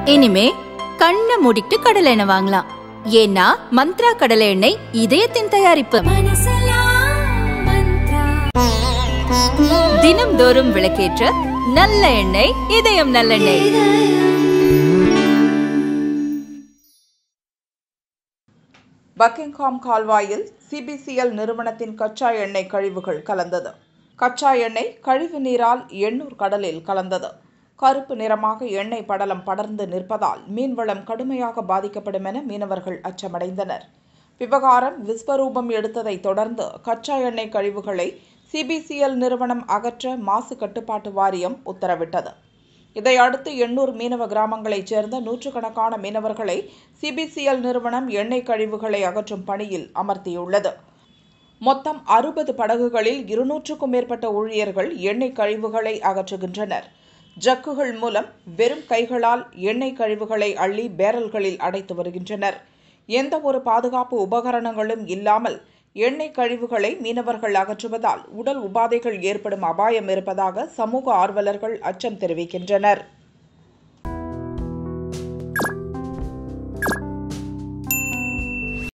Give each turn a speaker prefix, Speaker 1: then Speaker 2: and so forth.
Speaker 1: இனிமே கண்ணை மூடிட்டு கடலை எண்ணெய் வாங்கலாம் ஏன்னா மந்த்ரா கடலை எண்ணெய் இதயத்தின் தயாரிப்பு தினம்தோறும் விளக்கேற்ற நல்ல எண்ணெய் இதயம் நல்லெண்ணெய்
Speaker 2: பக்கிங்ஹாம் கால்வாயில் சிபிசிஎல் நிறுவனத்தின் கச்சா எண்ணெய் கழிவுகள் கலந்தது கச்சா எண்ணெய் கழிவு நீரால் எண்ணூர் கடலில் கலந்தது கருப்பு நிறமாக எண்ணெய் படலம் படர்ந்து நிற்பதால் மீன்வளம் கடுமையாக பாதிக்கப்படும் என மீனவர்கள் அச்சமடைந்தனர் விவகாரம் விஸ்வரூபம் எடுத்ததை தொடர்ந்து கச்சா எண்ணெய் கழிவுகளை சிபிசிஎல் நிறுவனம் அகற்ற மாசு கட்டுப்பாட்டு வாரியம் உத்தரவிட்டது இதையடுத்து எண்ணூர் மீனவ கிராமங்களைச் சேர்ந்த நூற்றுக்கணக்கான மீனவர்களை சிபிசிஎல் நிறுவனம் எண்ணெய் கழிவுகளை அகற்றும் பணியில் அமர்த்தியுள்ளது மொத்தம் அறுபது படகுகளில் இருநூற்றுக்கும் மேற்பட்ட ஊழியர்கள் எண்ணெய் கழிவுகளை அகற்றுகின்றனர் ஜக்குகள் மூலம் வெறும் கைகளால் எண்ணெய் கழிவுகளை அள்ளி பேரல்களில் அடைத்து வருகின்றனர் எந்த ஒரு பாதுகாப்பு உபகரணங்களும் இல்லாமல் எண்ணெய் கழிவுகளை மீனவர்கள் அகற்றுவதால் உடல் உபாதைகள் ஏற்படும் அபாயம் இருப்பதாக சமூக ஆர்வலர்கள் அச்சம் தெரிவிக்கின்றனர்